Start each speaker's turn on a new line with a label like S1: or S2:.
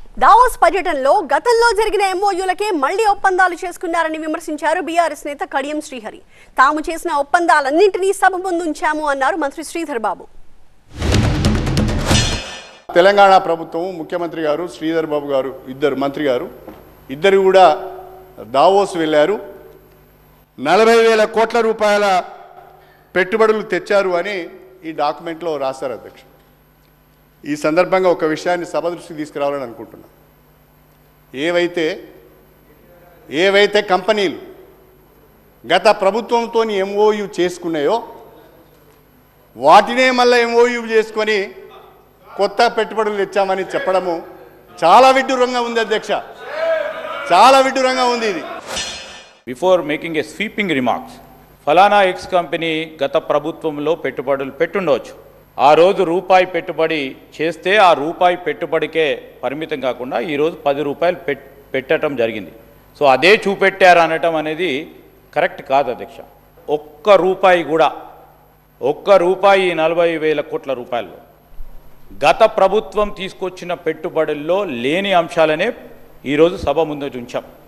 S1: Davos పర్యటనలో గతంలో జరిగిన ఎంఓయూలకే మళ్లీ ఒప్పందాలు చేసుకున్నారని విమర్శించారు బీఆర్ఎస్ నేత కడియం శ్రీహరి తాము చేసిన ఒప్పందాలన్నింటినీ సభ ముందు ఉంచాము అన్నారు మంత్రి శ్రీధర్ బాబు
S2: తెలంగాణ ప్రభుత్వం ముఖ్యమంత్రి గారు శ్రీధర్ బాబు గారు ఇద్దరు మంత్రి గారు ఇద్దరు కూడా దావోస్ వెళ్ళారు నలభై వేల కోట్ల రూపాయల పెట్టుబడులు తెచ్చారు అని ఈ డాక్యుమెంట్లో రాశారు అధ్యక్ష ఈ సందర్భంగా ఒక విషయాన్ని సభ దృష్టికి తీసుకురావాలని అనుకుంటున్నా ఏవైతే ఏవైతే కంపెనీలు గత ప్రభుత్వంతో ఎంఓయు చేసుకున్నాయో వాటినే మళ్ళీ ఎంఓయు చేసుకొని కొత్త పెట్టుబడులు తెచ్చామని చెప్పడము చాలా విడ్డూరంగా ఉంది అధ్యక్ష చాలా విడ్డూరంగా ఉంది ఇది
S3: before making a sweeping remarks ఫలానా ఎక్స్ కంపెనీ గత ప్రభుత్వంలో పెట్టుబడులు పెట్టుండవచ్చు ఆ రోజు రూపాయి పెట్టుబడి చేస్తే ఆ రూపాయి పెట్టుబడికే పరిమితం కాకుండా ఈరోజు పది రూపాయలు పెట్ పెట్టడం జరిగింది సో అదే చూపెట్టారు అనటం అనేది కరెక్ట్ కాదు అధ్యక్ష ఒక్క రూపాయి కూడా ఒక్క రూపాయి నలభై వేల కోట్ల రూపాయలు గత ప్రభుత్వం తీసుకొచ్చిన పెట్టుబడుల్లో లేని అంశాలనే ఈరోజు సభ ముందు ఉంచాం